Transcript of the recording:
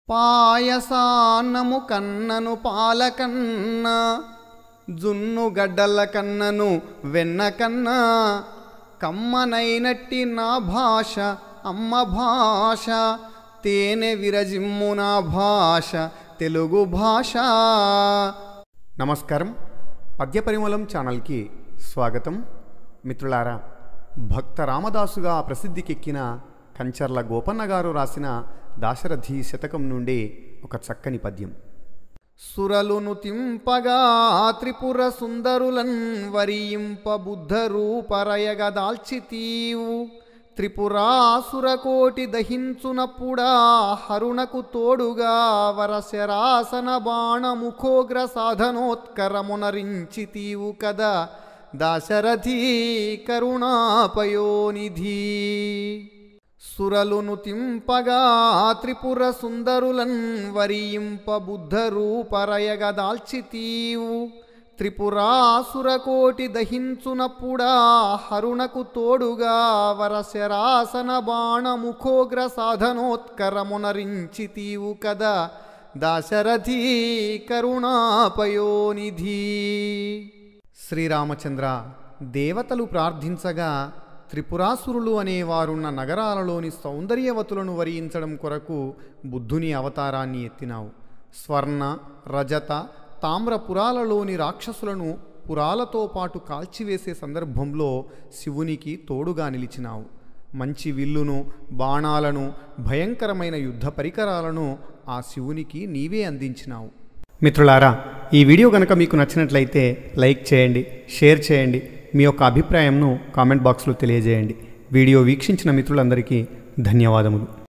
పాయసాన్నము కన్నను పాలకన్న జున్ను గడ్డల కన్నను వెన్న కన్నా కమ్మనైనట్టి నా భాష అమ్మ భాష తేనె విరజిమ్ము నా భాష తెలుగు భాష నమస్కారం పద్య పరిమళం ఛానల్కి స్వాగతం మిత్రులారా భక్త రామదాసుగా ప్రసిద్ధికెక్కిన కంచర్ల గోపన్న గారు రాసిన దాశరథి శతకం నుండి ఒక చక్కని పద్యం సురలును తింపగా త్రిపుర సుందరులన్ వరియింప బుద్ధ రూపరయగ దాల్చితీవు త్రిపురాసురకోటి దహించునప్పుడా హరుణకు తోడుగా వరశరాసన బాణముఖోగ్ర సాధనోత్కరమునరించితీవు కదా దాశరథి కరుణాపయోనిధి సురలును తింపగా త్రిపుర సుందరులన్ వరియింప బుద్ధ రూపరయగ దాల్చితీవు త్రిపురాసురకోటి దహించునప్పుడా హరుణకు తోడుగా వరశరాసన బాణముఖోగ్ర సాధనోత్కరమునరించితీవు కదా దాశరథి కరుణాపయోనిధి శ్రీరామచంద్ర దేవతలు ప్రార్థించగా త్రిపురాసురులు అనేవారున్న నగరాలలోని సౌందర్యవతులను వరించడం కొరకు బుద్ధుని అవతారాన్ని ఎత్తినావు స్వర్ణ రజత తామ్రపురాలలోని రాక్షసులను పురాలతో పాటు కాల్చివేసే సందర్భంలో శివునికి తోడుగా నిలిచినావు మంచి విల్లును బాణాలను భయంకరమైన యుద్ధ పరికరాలను ఆ శివునికి నీవే అందించినావు మిత్రులారా ఈ వీడియో కనుక మీకు నచ్చినట్లయితే లైక్ చేయండి షేర్ చేయండి మీ యొక్క అభిప్రాయంను కామెంట్ బాక్స్లో తెలియజేయండి వీడియో వీక్షించిన మిత్రులందరికీ ధన్యవాదములు